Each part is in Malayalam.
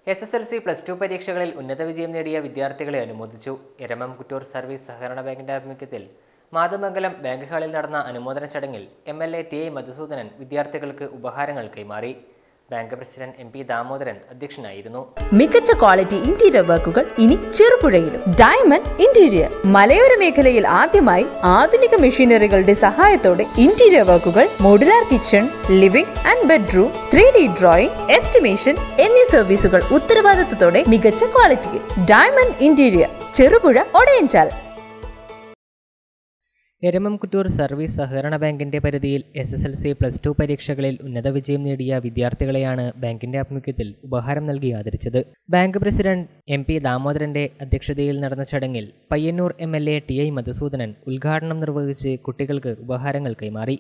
S S L C plus two പരീക്ഷകളിൽ ഉന്നത വിജയം നേടിയ വിദ്യാർത്ഥികളെ അനുമോദിച്ചു എരമം കുറ്റൂർ സർവീസ് സഹകരണ ബാങ്കിന്റെ ആഭിമുഖ്യത്തിൽ മാതമംഗലം ബാങ്ക് ഹാളിൽ നടന്ന അനുമോദന ചടങ്ങിൽ M L A T I Madhusudanan വിദ്യാർത്ഥികൾക്ക് ഉപഹാരങ്ങൾ കൈമാറി bank president M P Damodaran അധ്യക്ഷനായിരുന്നു മികച്ച ക്വാളിറ്റി ഇന്റീരിയർ വർക്കുകൾ ഇനി ചെറുപുഴയിലും ഡയമണ്ട് ഇന്റീരിയർ മലയോര മേഖലയിൽ ആദ്യമായി ആധുനിക മെഷീനറികളുടെ സഹായത്തോടെ ഇന്റീരിയർ വർക്കുകൾ modular kitchen living and bedroom three D drawing estimation എന്നീ സർവീസുകൾ ഉത്തരവാദിത്തത്തോടെ മികച്ച ക്വാളിറ്റിയിൽ diamond interior Cherupuzha Odayanchal Eramam Kuttoor service സഹകരണ ബാങ്കിന്റെ പരിധിയിൽ S S L C plus two പരീക്ഷകളിൽ ഉന്നത വിജയം നേടിയ വിദ്യാർത്ഥികളെയാണ് ബാങ്കിന്റെ ആഭിമുഖ്യത്തിൽ ഉപഹാരം നൽകി ആദരിച്ചത് ബാങ്ക് പ്രസിഡന്റ് എം പി ദാമോദരന്റെ അധ്യക്ഷതയിൽ നടന്ന ചടങ്ങിൽ Payyanur M L A T I Madhusudanan ഉദ്ഘാടനം നിർവഹിച്ച് കുട്ടികൾക്ക് ഉപഹാരങ്ങൾ കൈമാറി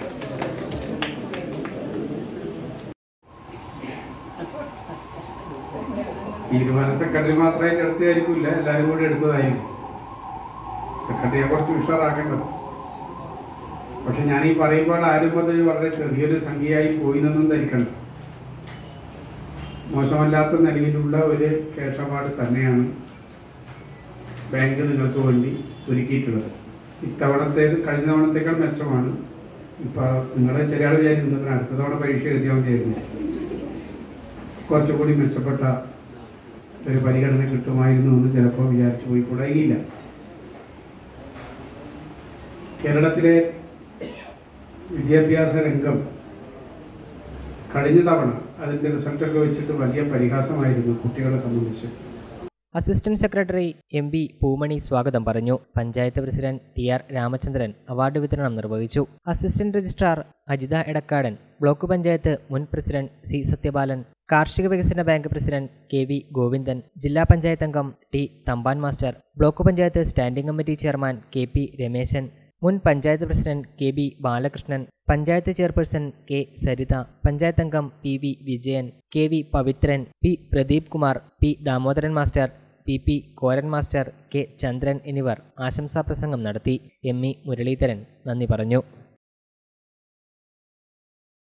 തീരുമാനം സെക്രട്ടറി മാത്രമായിട്ട് എടുത്തതായിരിക്കില്ല എല്ലാവരും കൂടി എടുത്തതായിരിക്കും സെക്രട്ടറിയെ കുറച്ച് ഉഷാറാക്കേണ്ടത് പക്ഷെ ഞാൻ ഈ പറയുമ്പോൾ ആരും അത് വളരെ ചെറിയൊരു സംഖ്യയായി പോയി എന്നൊന്നും ധരിക്കണ്ട മോശമല്ലാത്ത നിലയിലുള്ള ഒരു കേശപാട് തന്നെയാണ് ബാങ്ക് നിങ്ങൾക്ക് വേണ്ടി ഒരുക്കിയിട്ടുള്ളത് ഇത്തവണത്തേത് കഴിഞ്ഞ തവണത്തേക്കാൾ മെച്ചമാണ് ഇപ്പൊ നിങ്ങളെ ചില ആൾ വിചാരിക്കുന്നു അടുത്ത തവണ പരീക്ഷ എഴുതിയാൽ മതിയായിരുന്നു കുറച്ചുകൂടി മെച്ചപ്പെട്ട ഒരു പരിഗണന കിട്ടുമായിരുന്നു എന്ന് ചിലപ്പോൾ വിചാരിച്ചു പോയി കൂടായില്ല കേരളത്തിലെ വിദ്യാഭ്യാസ രംഗം കഴിഞ്ഞ തവണ അതിൻ്റെ റിസൾട്ടൊക്കെ വെച്ചിട്ട് വലിയ പരിഹാസമായിരുന്നു കുട്ടികളെ സംബന്ധിച്ച് assistant secretary M B Poomani സ്വാഗതം പറഞ്ഞു panchayat president T R Ramachandran award വിതരണം നിർവഹിച്ചു assistant registrar Ajitha Edakkadan block panchayat മുൻ പ്രസിഡന്റ് സി സത്യപാലൻ കാർഷിക വികസന bank president K V Govindan ജില്ലാ പഞ്ചായത്ത് അംഗം T Thampan master block panchayat standing committee chairman K P Rameshan മുൻ panchayat president K B Balakrishnan panchayat chairperson K Saritha panchayat അംഗം P V Vijayan K V Pavithran P Pradeep Kumar P Damodaran master P P Koran master K Chandran എന്നിവർ ആശംസാ പ്രസംഗം നടത്തി എം ഇ മുരളീധരൻ നന്ദി പറഞ്ഞു